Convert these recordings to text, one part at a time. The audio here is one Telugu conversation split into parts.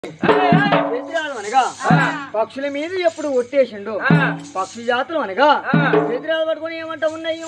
పెద్దరాలు అనగా పక్షుల మీద ఎప్పుడు ఒట్టేసిండు పక్షి జాతులు అనగా పెద్దరాలు పట్టుకొని ఏమంటా ఉన్నాయి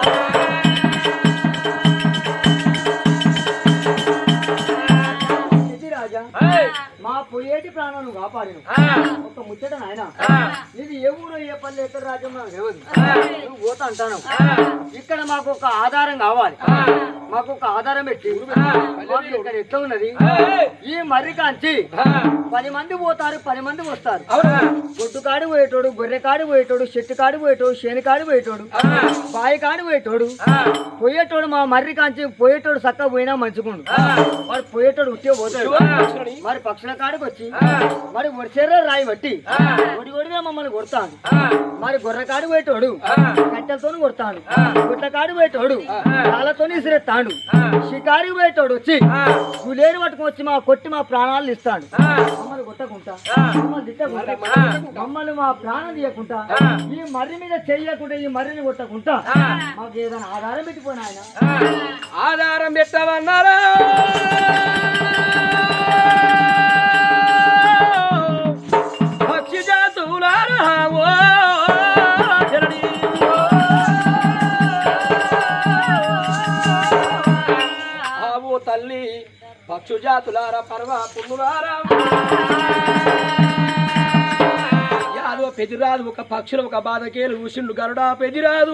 రాజా మా పోయేటి ప్రాణాలను కాపాడిను ఒక ముచ్చట నాయన ఇది ఏ ఊరు ఏ పల్లె ఎక్కడ రాజ్యం నాకు తెలియదు నువ్వు పోతా అంటాను ఇక్కడ మాకు ఒక ఆధారం కావాలి మాకు ఒక ఆధారం పెట్టి మాకు ఇక్కడ ఎట్లా ఉన్నది ఈ మర్రి కాంచి పది మంది పోతారు పది మంది వస్తారు గొడ్డు కాడి పోయేటోడు గొర్రె కాడి పోయేటోడు చెట్టు కాడి పోయేటోడు శని కాడి పోయేటోడు బాయి కాడి పోయేటోడు పోయేటోడు మా మర్రి కాంచి పోయేటోడు చక్కగా పోయినా మంచుకుండు వాడు పోయేటోడు ఉట్టే పోతాడు మరి పక్షుల కాడికి వచ్చి మరి ఒడిచేరే రాయి బట్టి ఒడి ఒడిగా మమ్మల్ని కొడతాను మరి గొర్రె కాడి పోయేటోడు కట్టెలతో కొడతాడు గుట్ల కాడి పోయేటోడు కాళ్ళతో ఇసిరెత్తాడు షికారికి పోయేటోడు వచ్చి గులేరు పట్టుకొని వచ్చి మా కొట్టి మా ప్రాణాలు ఇస్తాడు మమ్మల్ని కొట్టకుంటా మమ్మల్ని తిట్టకుంటా మమ్మల్ని మా ప్రాణం తీయకుంటా ఈ మర్రి మీద చెయ్యకుండా ఈ మర్రిని కొట్టకుంటా మాకు ఏదైనా ఆధారం పెట్టిపోయిన ఆయన ఆధారం పెట్టమన్నారా పక్షి జాతులారా ఓ జననీ. ఆవో తల్లి పక్షు జాతులారా పర్వ పుల్లులారా యాదో పెదిరాదు ఒక పక్షులు ఒక బాధకేలు ఊసిండు గరుడా పెదిరాదు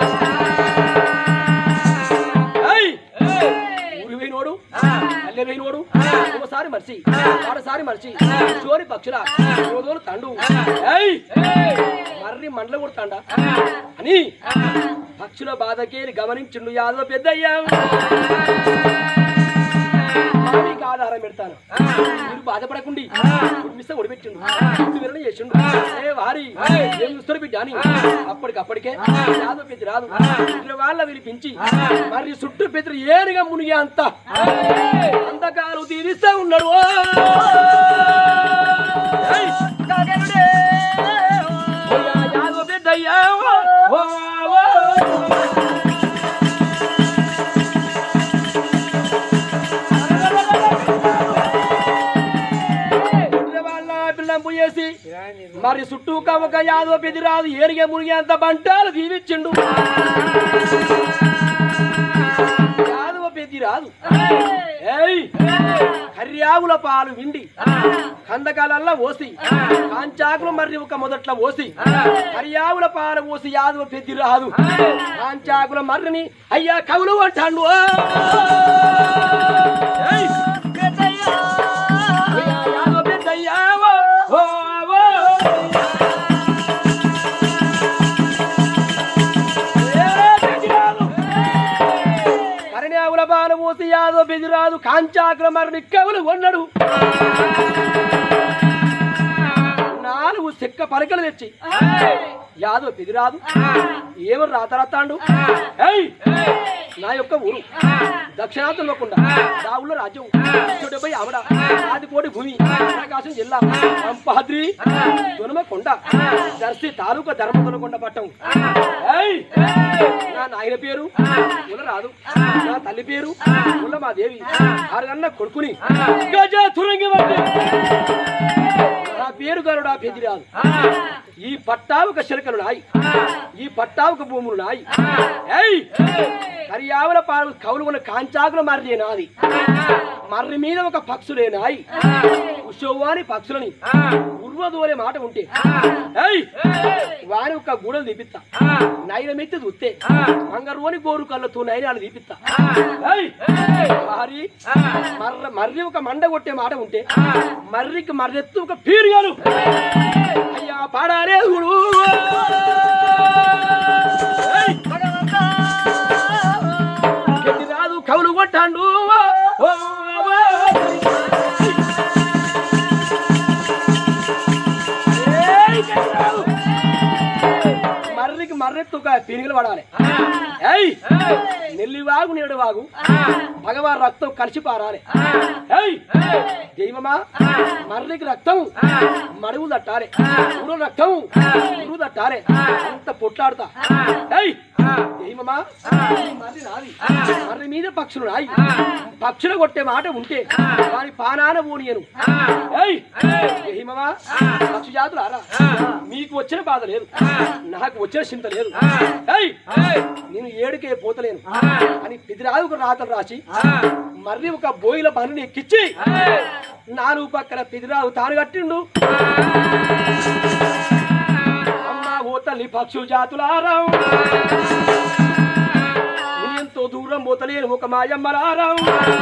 ఏయ్! ఊరు పోయినోడు అల్లె పోయినోడు ఒకసారి మర్చి ఆడసారి మర్చి చోరి పక్షుల రోజులు తండు ఏయ్! మర్రి మండల కొడతాండా అని పక్షుల బాధకేలి గమనించిండు యాదవ పెద్దయ్యా మీకు ఆధారం పెడతాను మీరు బాధపడకుండి మిస్స ఒడిపెట్టిండు ఇంటి విరణ చేసిండు ఏ వారి ఏం చూస్తారు బిడ్డ అని అప్పటికప్పటికే యాదవ పెద్ద రాదు ఇద్దరు వాళ్ళ వినిపించి మరి చుట్టూ పెద్దరు ఏరుగా మునిగే అంత అంతకాలు తీరిస్తా ఉన్నాడు ఓ! ఏయ్! ఓయా యాదవ పెద్దయ్యా ఓ! ఓ! ఓ! వాళ్ళ పిల్లం పోయేసి మరి చుట్టూ కవక యాదో పెదిరాదు ఏరిగే మునిగే అంత బంటాలు దీవిచ్చిండు యాదవ పెదిరాదు ఏయ్ కర్యావుల పాలు విండి కందకాలల్లా ఓసి కాంచాకులు మరి ఒక మొదట్ల ఓసి కర్యావుల పాలు ఓసి యాదవ పెద్దిరాదు కాంచాకుల మర్రిని అయ్యా కవులు అంటాడు ఏయ్ అయ్యా యాదవ పెద్దయ్యా ఓ, ఓ, ఓ. కరణ్యావుల బాలు మూసి యాదో బెదిరాదు కాంచాకుల మరణి కవులు కొన్నాడు నాలుగు చెక్క పలకలు తెచ్చి యాదో బెదిరాదు ఏమని రాతరాతాండు ఏయ్ నా యొక్క ఊరు దక్షిణాంతం లోకుండా రావుల రాజ్యం డెబ్బై ఆమడ ఆదికోటి భూమి ప్రకాశం జిల్లా సంపాద్రి దునమ కొండ దర్శి తాలూకా ధర్మదున కొండ పట్టం ఏయ్! నా నాయన పేరు రాదు నా తల్లి పేరు మా దేవి ఆరుగన్న కొడుకుని గజ తురంగి నా పేరు గరుడా పెదిరాదు ఈ పట్టావుక శిలకలు నాయి ఈ పట్టావుక భూములు నాయి ఏయ్ కరియావుల పాలు కవులు ఉన్న కాంచాకుల మర్రి నాది మర్రి మీద ఒక పక్షులే నాయి ఉషోవాని పక్షులని ఉర్వదోలే మాట ఉంటే ఏయ్ వాని ఒక గూడలు తీపిస్తా నైన మెత్తి చూస్తే మంగరోని గోరు కళ్ళతో నైనాలు తీపిస్తా ఏయ్ వారి మర్ర మర్రి ఒక మండ కొట్టే మాట ఉంటే మర్రికి మర్రెత్తు ఒక పీరుగాను అయ్యా పాడారే చూడు ఏయ్! గట్టి రాదు కవులు కొట్టాండు ఓ, ఓ, ఓ. ఏయ్, గట్టి రాదు. మర్రికి మర్రెత్తు ఒక పీనుగలు పడాలి ఏయ్ నెల్లి వాగు నేడు వాగు భగవాన్ రక్తం కలిసి పారాలి ఏయ్ దైవమా మర్రికి రక్తం మడుగు తట్టాలి ఊరు రక్తం ఊరు తట్టాలి అంత పొట్లాడుతా ఏయ్ ఏమమ్మా మర్రి నాది మర్రి మీద పక్షులు నాయి పక్షులు కొట్టే మాట ఉంటే వారి పానాన పోనీయను ఏయ్ ఏమమ్మా పక్షు జాతులారా మీకు వచ్చిన బాధ లేదు నాకు వచ్చిన చింత లేదు ఏయ్ నేను ఏడుకే పోతలేను అని పిదిరాదుకు రాతలు రాసి మర్రి ఒక బోయిల పనిని ఎక్కించి నాలుగు పక్కన పిదిరాదు తాను కట్టిండు అమ్మ ఓ తల్లి పక్షు జాతులారం ఎంతో దూరం పోతలేను ఒక మాయమ్మరారం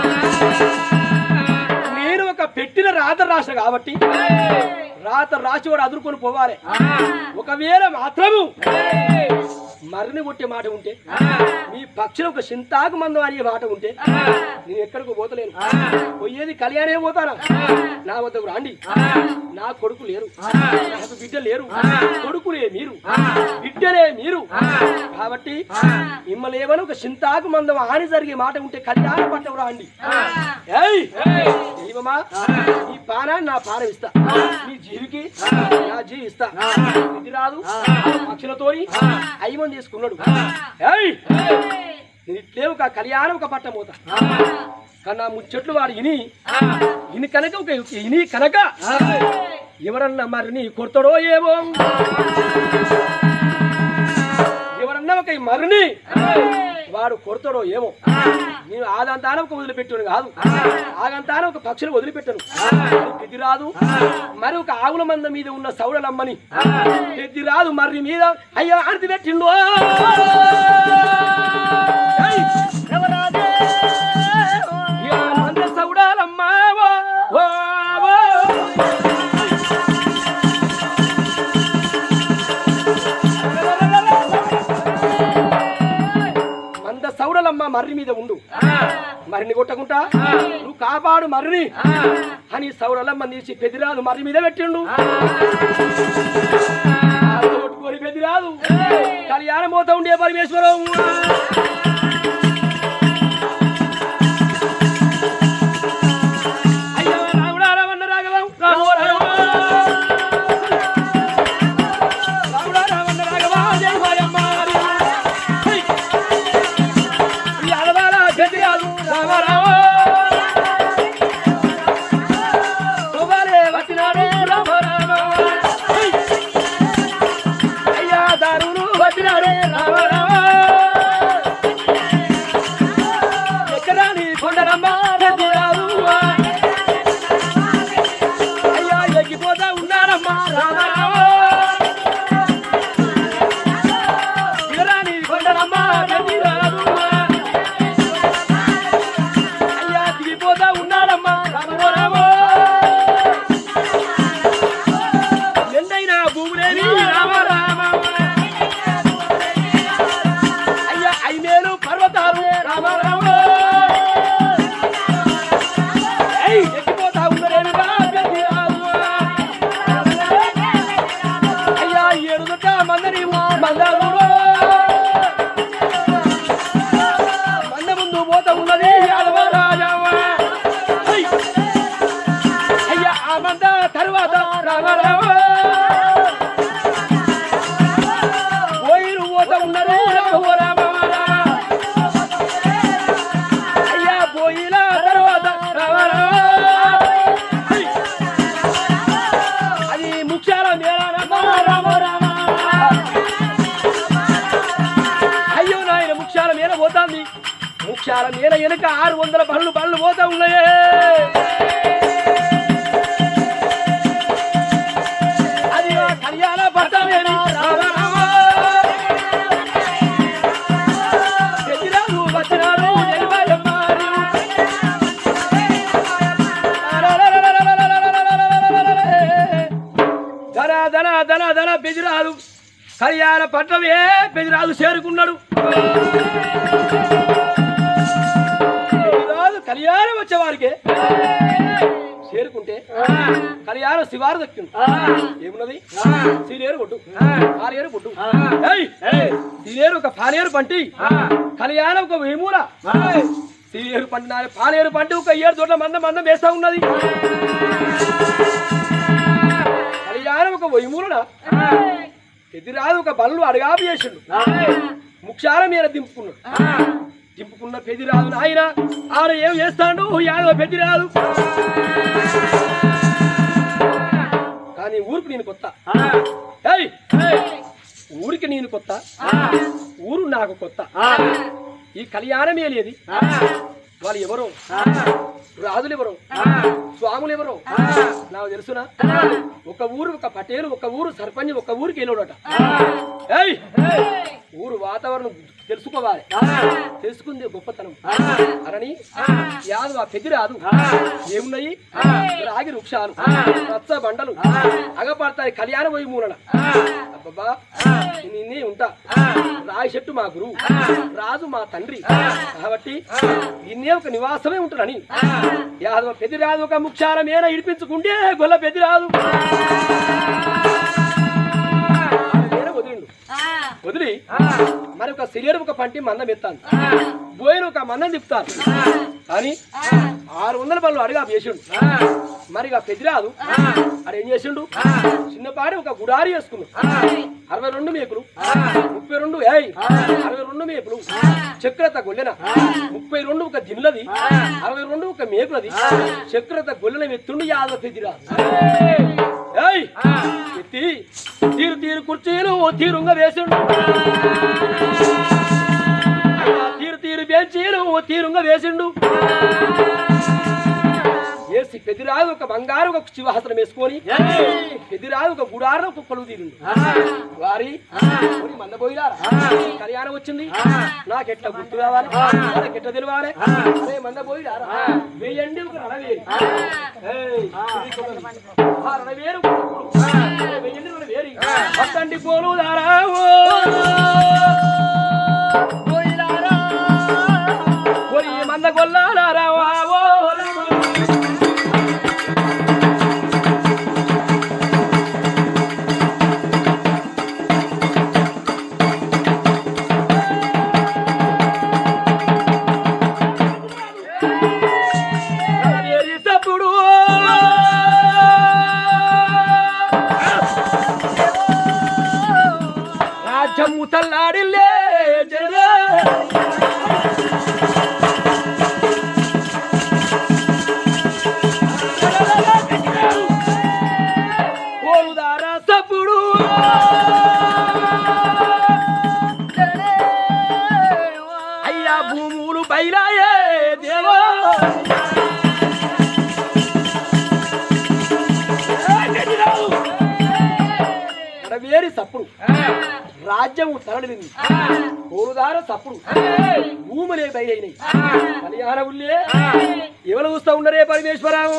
నేను ఒక పెట్టిన రాత రాశ కాబట్టి రాత రాసి వాడు అదురుకొని పోవాలి ఒకవేళ మాత్రము మరిని కొట్టే మాట ఉంటే మీ పక్షులు ఒక చింతాకు మందం అనే మాట ఉంటే నేను ఎక్కడికి పోతలేను పోయేది కళ్యాణే పోతానా నా వద్దకు రాండి నా కొడుకు లేరు నాకు బిడ్డ లేరు కొడుకులే మీరు బిడ్డలే మీరు కాబట్టి మిమ్మల్ని ఏమని ఒక చింతాకు మందం హాని జరిగే మాట ఉంటే కళ్యాణ పట్టం రాండి ఏయ్ దైవమా ఈ పానాన్ని నా పానం ఇస్తా మీ జీవికి నా జీవి ఇస్తా ఇది రాదు పక్షులతోని అయ్యమని తీసుకున్నాడు ఏయ్ నేను ఇట్లే ఒక కళ్యాణం ఒక పట్టం పోతా కానీ నా ముచ్చట్లు వాడు ఇని ఇని కనుక ఒక ఇని కనుక ఎవరన్నా మరి నీ కొడతాడో ఏమో ఎవరన్నా ఒక మరిని వాడు కొడతాడో ఏమో నేను ఆదంతాన ఒక వదిలిపెట్టాను కాదు ఆగంతాన ఒక పక్షులు వదిలిపెట్టాను పెద్ది రాదు మరి ఒక ఆవుల మంద మీద ఉన్న సౌడలమ్మని పెద్ది రాదు మర్రి మీద అయ్యో ఆడితే పెట్టిండు ఏయ్! ఇక మంద సౌడాలమ్మ ఓ, ఓ, ఓ. మంద సౌడలమ్మ మర్రి మీద ఉండు మర్రిని కొట్టకుంటా నువ్వు కాపాడు మర్రిని అని సౌడలమ్మ తీసి పెదిరాదు మర్రి మీద పెట్టిండు ఆవిడ కొట్టుకొని పెదిరాదు కళ్యాణం పోతా ఉండే పరమేశ్వరం అయ్యో రాముడా రామన్న రాఘవం రామో రామో రాముడా రామన్న రాఘవ జయ మాయమ్మ హై! ఈ ఆడవాళ్ళ పెద్దరాలు రామ రామ శుభాలే వచ్చినాడు రామ రామ హై! అయ్యా దారులు వచ్చినాడు రామ రామ ఎక్కడ నీ కొండరమ్మ పెద్దరాలు అయ్యా ఎక్కిపోతా ఉన్నారమ్మా రామ రామ ఇగరాని కొండరమ్మ పెద్దరాలు అయ్యా దిగిపోతా ఉన్నాడమ్మా రామో రామో ఎందైనా భూములేని రామ రామ అయ్యా ఐమేలు పర్వతాలు రామ రామ ఏయ్, ఎక్కిపోతా ఉన్నారేమి రా పెద్దరాలు? అయ్యా ఏడుగుట్ట మందని మందారు మంద ముందు పోత ఉన్నది యాదవరాజవ్వ. హై! అయ్యా ఆ మంద తరువాత రామరావ పోయిరు పోత ఉన్నది రామ రామ రామ. అయ్యా పోయిల తర్వాత రామ రామ. హై! అది ముఖ్యాల మేళ రామ రామ రామ అయ్యో నాయన ముఖ్యాల మీద పోతాంది ముఖ్యాల మీద వెనుక ఆరు వందల బళ్ళు బళ్ళు పోతా ఉన్నాయే అది ఆ కళ్యాణ పట్టమేని రామ రామ. ఎదిరాలు వచ్చినాడు ఎలిబాయమ్మారు. ధన ధన ధన ధన బెదిరాలు కళ్యాణ పట్టమే బెదిరాలు చేరుకున్నాడు బెదిరాలు కళ్యాణం వచ్చేవారికి చేరుకుంటే కళ్యాణం శివారు దక్కింది ఏమున్నది సీలేరు కొట్టు పాలేరు కొట్టు ఏయ్! సీలేరు ఒక పాలేరు పంటి కళ్యాణం ఒక వేమూల సీలేరు పంట నాలుగు పాలేరు పంట ఒక ఏడు చోట్ల మందం మందం వేస్తా ఉన్నది కళ్యాణం ఒక వైమూలన ఎదిరాదు ఒక బళ్ళు అడగాపు చేసిండు ముఖ్యాల మీద దింపుకున్నాడు దింపుకున్న పెదిరాదు నాయన ఆడ ఏం చేస్తాడు యాదవ పెదిరాదు కానీ ఊరికి నేను కొత్త ఏయ్! ఊరికి నేను కొత్త ఊరు నాకు కొత్త ఈ కళ్యాణమే లేది వాళ్ళు ఎవరో రాజులు ఎవరో స్వాములు ఎవరో నాకు తెలుసునా ఒక ఊరు ఒక పటేలు ఒక ఊరు సర్పంచ్ ఒక ఊరికి వెళ్ళాడట ఏయ్ ఊరు వాతావరణం తెలుసుకోవాలి తెలుసుకుంది గొప్పతనం అనని యాదు ఆ పెద్ది రాదు ఏమున్నాయి రాగి వృక్షాలు రచ్చ బండలు అగపడతాయి కళ్యాణ పోయి మూలన అబ్బబ్బా నిన్నే ఉంటా రాగి చెట్టు మా గురువు రాజు మా తండ్రి కాబట్టి నిన్నే ఒక నివాసమే ఉంటుందని యాదవ పెద్ది రాదు ఒక ముఖ్యాల మేన ఇడిపించుకుంటే గొల్ల పెద్ది రాదు మేన వదిలిండు వదిలి మరి ఒక సిలియర్ ఒక పంటి మందం ఎత్తాను బోయలు ఒక మందం తిప్పుతాను కానీ ఆరు వందల పనులు అడిగా వేసిండు మరి ఇక పెద్దిరాదు అది ఏం చేసిండు చిన్నపాటి ఒక గుడారి వేసుకున్నాడు అరవై రెండు మేకులు ముప్పై రెండు ఏయ్ అరవై రెండు మేకులు చక్రత గొల్లెన ముప్పై రెండు ఒక దిన్నది అరవై రెండు ఒక మేకులది చక్రత గొల్లెన ఎత్తుండు యాదవ పెద్దిరాదు ఏయ్ ఎత్తి తీరు తీరు కుర్చీలు తీరుంగా వేసిండు అయ్యా, తీరు తీరు బెంచీలు తీరుంగా వేసిండు వేసి పెదిరాదు ఒక బంగారు ఒక శివహస్త్రం వేసుకొని పెదిరాదు ఒక గుడారం ఒక కొలువు తీరిండు వారి ఊరి మందపోయినారా కళ్యాణం వచ్చింది నాకెట్లా గుర్తు కావాలి నాకెట్లా తెలియాలి అరే మందపోయినారా వేయండి ఒక రణవేరి ఏయ్, ఇది ఒక ఆ రణవేరు ఒక తప్పుడు. అరే, వేయండి రణవేరి పట్టండి పోలు దారావో ఒరి మంద గొల్లారా వావో తప్పుడు రాజ్యము తల్లాడిల్లే జరా పోలుదారా సప్పుడు అయ్యా భూములు బయలాయే దేవా వేరి సప్పుడు రాజ్యము తరలింది పోరుదార సప్పుడు భూములే బయలైనయి కళ్యాణ ఉల్లే ఎవరు చూస్తా ఉండరే పరమేశ్వరావు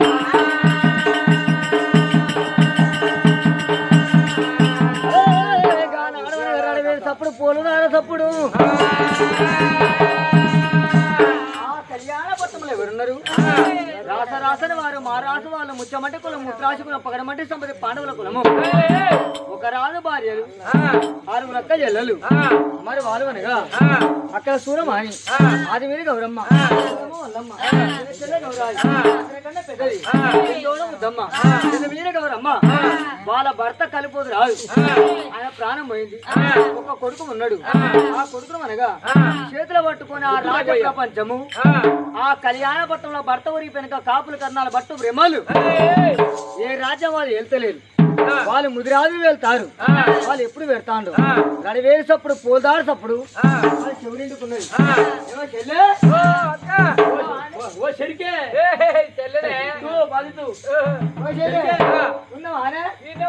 సప్పుడు పోలు సప్పుడు ఆ కళ్యాణ పట్టణంలో ఎవరున్నారు రాస రాసని వారు మా రాసు వాళ్ళు ముచ్చమంటే కులం ముత్రాసి కులం పగడమంటే సంపద పాండవుల కులము ఒక రాజు భార్యలు ఆరుగురు అక్క చెల్లెలు మరి వాళ్ళు అనగా అక్కడ సూరమాని అది మీరు గౌరమ్మ సూరమ్మ వల్లమ్మ ఈయన చెల్లె గౌరాయి అందరికన్నా పెద్దది రెండోడు ముద్దమ్మ ఇది మీరే గౌరమ్మ వాళ్ళ భర్త కలిపోదు రాదు ఆయన ప్రాణం పోయింది ఒక కొడుకు ఉన్నాడు ఆ కొడుకును అనగా చేతులు పట్టుకొని ఆ రాజ ప్రపంచము ఆ కళ్యాణ పట్టణంలో భర్త ఊరిపోయిన కాపులు కర్ణాల బట్టు బ్రహ్మలు ఏ రాజ్యం వాళ్ళు వెళ్తలేరు వాళ్ళు ముదిరాజు వెళ్తారు వాళ్ళు ఎప్పుడు పెడతాండు గడివేరు సప్పుడు పోదారు సప్పుడు వాళ్ళు చెవుడిండుకున్నది ఏమో చెల్లె? ఓ షరికే ఓ బాధితు ఓ చెల్లె? ఉన్నావానే?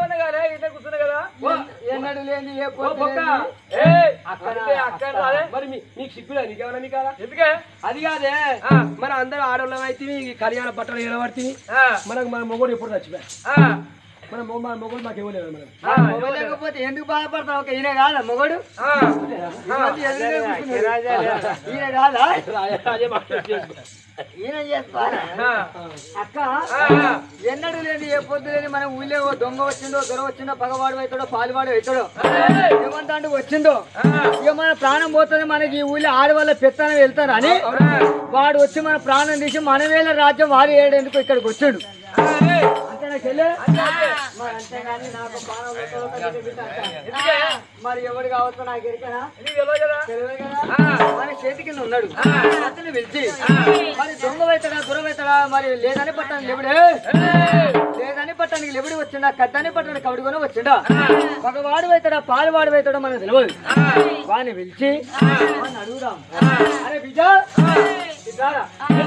ఓ, ఎన్నడూ లేని ఏ ఓ పొద్దు బొక్క లేనిది. అక్కడ మరి మీ- నీకు సిగ్గులే నీకేమన్నా మీ కాదా ఎందుకే అది కాదే మన అందరం ఆడవాళ్ళం అయితే ఈ కళ్యాణ బట్టలు నిలబడితే మనకు మన మొగుడు ఎప్పుడు చచ్చిపోయా మన మొ- మన మొగుడు మాకు ఇవ్వలేదు మనం ఆ, మొగలు లేకపోతే ఎందుకు బాధపడతావు ఒక ఈయన కాదా మొగడు ఈ మధ్య ఎదురుగా కూర్చున్నాడు. ఈయన కాదా రాజే- రాజే మాట్లాడు చేసుకో. ఈయన చేస్తారా అక్క ఎన్నడూ లేని ఏ పొద్దు లేని మన ఊళ్ళో ఓ దొంగ వచ్చిందో దొర వచ్చిందో పగవాడు అవుతాడో పాలువాడు అవుతాడో ఏమంటాడు వచ్చిందో ఇక మన ప్రాణం పోతుంది మనకి ఈ ఊళ్ళో ఆడవాళ్ళ పెత్తనం వెళ్తారు అని వాడు వచ్చి మన ప్రాణం తీసి మన వేల రాజ్యం వారి ఏడేందుకు ఇక్కడికి వచ్చాడు అంతేనా చెల్లె మరి అంతేగాని నాకు పానం లెక్కలో కలిగి బిడ్డ అంట. ఎందుకే? మరి ఎవడు కావచ్చు నాకు ఎరికనా నీకు తెలియదు కదా తెలివే కదా ఆ. మరి చేతి కింద ఉన్నాడు అతన్ని పిలిచి మరి దొంగ అవుతాడా దూరం అవుతాడా మరి లేదని పట్టాను లేబుడే లేదని పట్టానికి లేబుడి వచ్చిండా కద్దని పట్టానికి కవిడికొని వచ్చిండా మగవాడు అవుతాడా పాలు వాడు అవుతాడో మనకు తెలియదు వాడిని పిలిచి వాడిని అడుగుదాం అరే బిజా బిజారా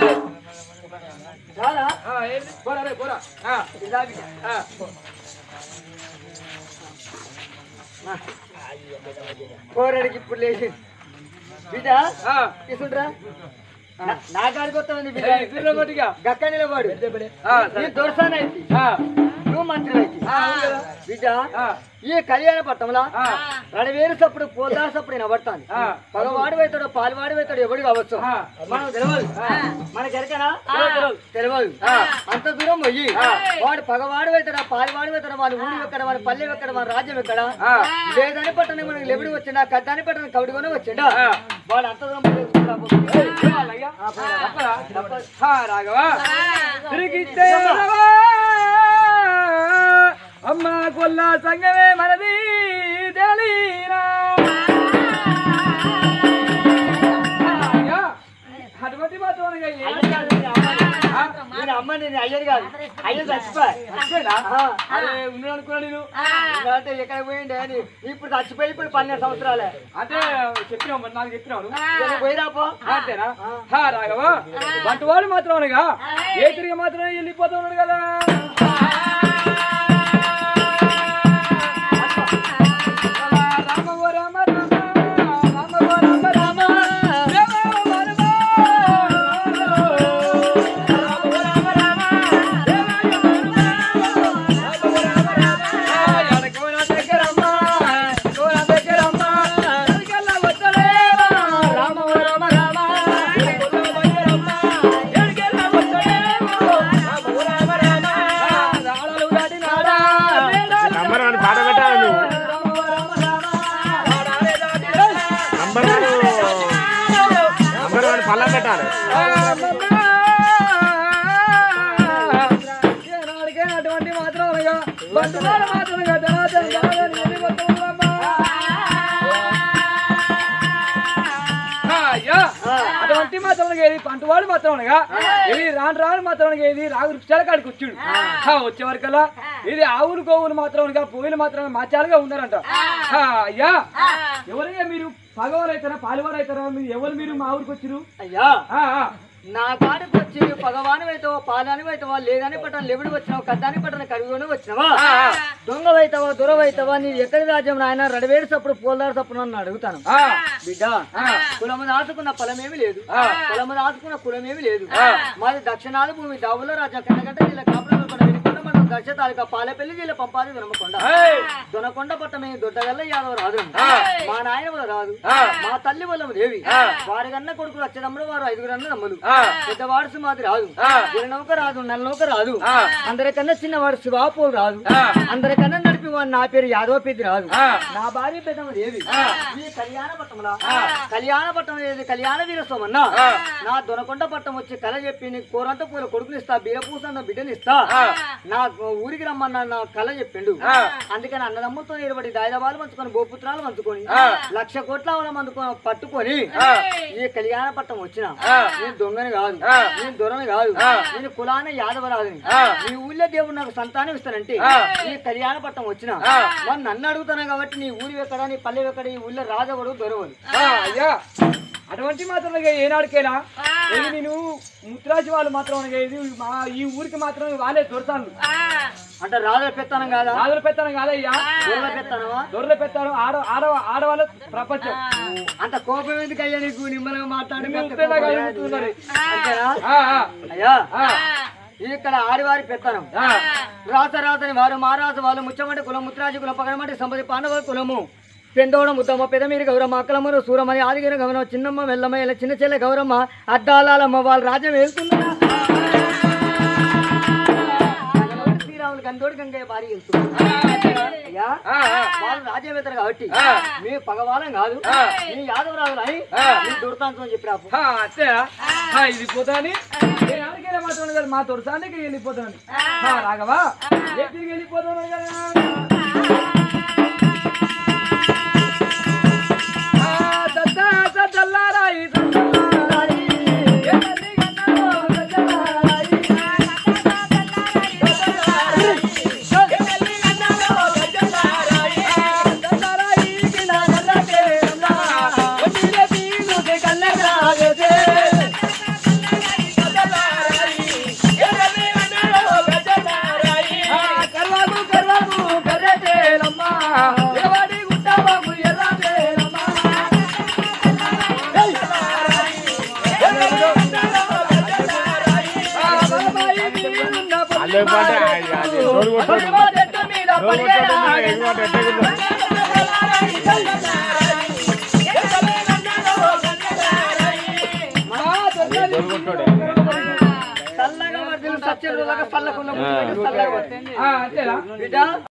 రారా ఆ, ఏంది? పోరా రే, పోరా ఆ, బిజా బిజా ఆ. కోరడికి ఇప్పుడు లేచి బిజా ఆ. తీసుకుంటారా నా కాడికి వస్తామండి బిజా ఏయ్, ఇద్దరిలో కొట్టిగా. గక్క నిలబడు ఆ, సరే. నేను దొరసానైతి ఆ, నువ్వు మంత్రి అయితే ఆ, అవును కదా. బిడ్డ ఆ, ఈ కళ్యాణ పట్టంలా ఆ, రడవేరు సప్పుడు పోతా సప్పుడు వినబడతాను ఆ. పగవాడు అవుతాడు పాలువాడు అవుతాడు ఎవడు కావచ్చు ఆ. మనం తెలియదు మనకి ఎరకనా తెలియదు. తెలియదు ఆ. అంత దూరం పోయి ఆ. వాడు పగవాడు అవుతాడా పాలువాడు అవుతాడా వాడి ఊరు ఎక్కడ వాడి పల్లె ఎక్కడ వాడి రాజ్యం ఎక్కడ ఆ. లేదని పట్టణం మనకి లెబడి వచ్చిండా కద్దాని పట్టణం కవిడికొని వచ్చిండా ఆ. వాడు అంత దూరం పోయి తెలుసుకుంటా పో. ఏయ్, ఏమన్నయ్యా? ఆ, పోయిరా. తప్పదా? తప్పదు. ఆ, రాఘవా తిరిగితే మనవా. అమ్మ కొల్ల సంగమే మనది తెలియరా అయ్యా, అటువంటి మాత్రం అనగా ఏ- అయ్యని కాదు, నేను అమ్మని. నేను అమ్మని నేను అయ్యని కాదు అయ్య చచ్చిపోయా అంతేనా? ఆ. అరే ఉన్నాడు అనుకున్నా నేను అంటే ఎక్కడ పోయిండే అని ఇప్పుడు చచ్చిపోయి ఇప్పుడు పన్నెండు సంవత్సరాలే అంటే చెప్పినావు మరి నాకు చెప్పినావు ఇక పోయిరాపో అంతేనా హా రాఘవా వంటవాడు మాత్రం అనగా ఏ తిరిగి మాత్రం వెళ్ళిపోతూ ఉన్నాడు కదా రామ ఓ రామ రామ, రామ ఓ రామ రామ, రామ ఓ రామ, రామ ఓ రామ రామ, రామ ఓ రామ రామ, ఎడకో నా దగ్గరమ్మ, ఎడకో నా దగ్గరమ్మ, ఎడకెళ్ళ వస్తలేవా, రామ ఓ రామ రామ, ఎడకెళ్ళ దగ్గరమ్మ, ఎడకెళ్ళ వస్తలేవా, రామ ఓ రామ రామ, రాళ్ళలు దాటినాడా, మేడాలు నంబర్ వన్ పాట పెట్టాలి నువ్వు రామ ఓ రామ రామ, రాడాలే దాటినా, నంబర్ వన్ నంబర్ వన్ పల్లం పెట్టాలి అటువంటి మాత్రం బంధువులు మాత్రం ధనాధన ధనాధన ఎన్ని వస్తువులమ్మా? అయ్యా అటువంటి మాత్రం ఏది పంటవాడు మాత్రం అనగా ఇది రాను రాను మాత్రం ఇది రాగు వృక్షాల కాడికి వచ్చాడు ఆ, వచ్చే వరకల్లా ఇది ఆవులు గోవులు మాత్రం అనగా పోయిలు మాత్రం మాచాలుగా ఉన్నారంట ఆ, అయ్యా ఎవరయ్యా మీరు పగవారు అవుతారా పాలువారు అవుతారా మీరు ఎవరు మీరు మా ఊరికి వచ్చిరు అయ్యా ఆ, ఆ. నా కాడికి వచ్చి పగవాని అవుతావా పాలాని అవుతావా లేదని పట్టణం లెబడి వచ్చినావా కద్దాని పట్టణం కడుగుని వచ్చినావా ఆ, ఆ. దొంగవైతావా దొరవైతావా నీ ఎక్కడి రాజ్యం నాయన రడవేడు సప్పుడు పోల్దారు సప్పుడు నన్ను అడుగుతాను ఆ, బిడ్డ ఆ. కులము దాచుకున్న ఫలమేమి లేదు ఆ. కులము దాచుకున్న కులమేమి లేదు ఆ. మాది దక్షిణాది భూమి దావుల రాజా కన్నగంట జిల్లా కాపురం కూడా వెనుకొండ మండలం దక్ష తాలూకా పాలపల్లి జిల్లా పంపాది దొనమకొండ ఏయ్. దొనకొండ పట్టమే దొడ్డగల్ల యాదవ రాదు ఆ. మా నాయన వల్ల రాదు ఆ. మా తల్లి వల్ల దేవి ఆ. వారి కన్నా కొడుకులు వచ్చేటప్పుడు వారు ఐదుగురు అన్న నమ్మలు ఆ. పెద్ద వాడుసు మాది రాదు ఆ. నౌక రాదు నల్లనౌక రాదు ఆ. అందరికన్నా చిన్నవాడు శివాపోలు రాదు ఆ. అందరికన్నా నడిపి వాడు నా పేరు యాదవ పెద్ది రాదు ఆ. నా భార్య పెద్దమ్మ దేవి ఆ. ఈ కళ్యాణ పట్టంలా ఆ. కళ్యాణ పట్టం ఏది కళ్యాణ వీరస్వామి అన్నా ఆ. నా దొనకొండ పట్టం వచ్చి కళ చెప్పి నీకు కూరంత పూల కొడుకుని ఇస్తా బీరపూస అన్న బిడ్డని ఇస్తా ఆ. నా ఊరికి రమ్మన్నా నా కళ చెప్పిండు ఆ. అందుకని అన్నదమ్ముతో నిలబడి దాయిదాబాలు పంచుకొని గోపుత్రాలు పంచుకొని ఆ. లక్ష కోట్ల అవలం అందుకో పట్టుకొని ఆ. ఈ కళ్యాణ పట్టం వచ్చిన ఆ. నేను దొంగని కాదు ఆ. నేను దొరని కాదు ఆ. నేను కులాన యాదవరాజుని ఆ. నీ ఊళ్ళో దేవుడు నాకు సంతానం ఇస్తానంటే ఆ. ఈ కళ్యాణ పట్టం వచ్చిన ఆ. మరి నన్ను అడుగుతాను కాబట్టి నీ ఊరి ఎక్కడ నీ పల్లె ఎక్కడ ఈ ఊళ్ళో రాజవడు దొరవడు ఆ, అయ్యా అటువంటి మాత్రం ఇక ఏనాడికైనా ఇది నేను ముత్రాజు వాళ్ళు మాత్రం అనగా ఇది మా ఈ ఊరికి మాత్రం వాళ్ళే దొరతాను అంటే రాజుల పెత్తనం కాదా రాజుల పెత్తనం కాదయ్యా దొరల పెత్తనమా దొరల పెత్తనం ఆడ ఆడ ఆడవాళ్ళ ప్రపంచం అంత కోపం ఎందుకు అయ్యా నీకు నిమ్మలంగా మాట్లాడి మీరు అంత ఉత్తేలా కోపం కలుగుతున్నారు. అంతేనా ఆ, ఆ, అయ్యా ఆ, ఇక్కడ ఆడివారి పెత్తనం ఆ. రాత రాతని వారు మహారాజు వాళ్ళు ముచ్చమంటే కులం ముత్రాజు కులం పగడమంటే సంపతి పాండవ కులము పెందోడం ముద్దమ్మ పెదమీరి గౌరమ్మ అక్కలమ్మను సూరమని ఆదిగిరి గౌరమ్మ చిన్నమ్మ మెల్లమ్మ ఇలా చిన్న చెల్లె గౌరమ్మ అద్దాలాలమ్మ వాళ్ళ రాజ్యం వెళ్తున్నా శ్రీరామ రాములు గందోడి గంగయ్య భార్య వెళ్తుంది అయ్యా ఆ, ఆ. వాళ్ళు రాజ్యవేత్తలు కాబట్టి ఆ. మీ పగవాలం కాదు ఆ. మీ యాదవరాజులు అని ఆ. మీ దుర్తాంతం అని చెప్పి రాపు ఆ, అంతేనా ఆ, ఇది పోతాని నేను ఎవరికైనా మాత్రం కదా మా తొడసానికి వెళ్ళిపోతాను ఆ, రాఘవా ఏ తిరిగి వెళ్ళిపోతాను కదా ఆ, దద్దా, దద్దల్లారాయి, దద్దల్లారాయి. ఏ తల్లి గన్నలో దద్దల్లారాయి. అల్లే పాట అది- అది డోలు కొట్టాడు. డోలు కొట్టాడు, మీరు ఎగుమాట ఎట్లా ఎగురుతారు? డోలు కొట్టాడు. చల్లగా వర్ధిల్లు సత్యం చల్లకుండా ఆ. చల్లగా వర్ధిల్లు. ఆ, అంతేనా బిడ్డ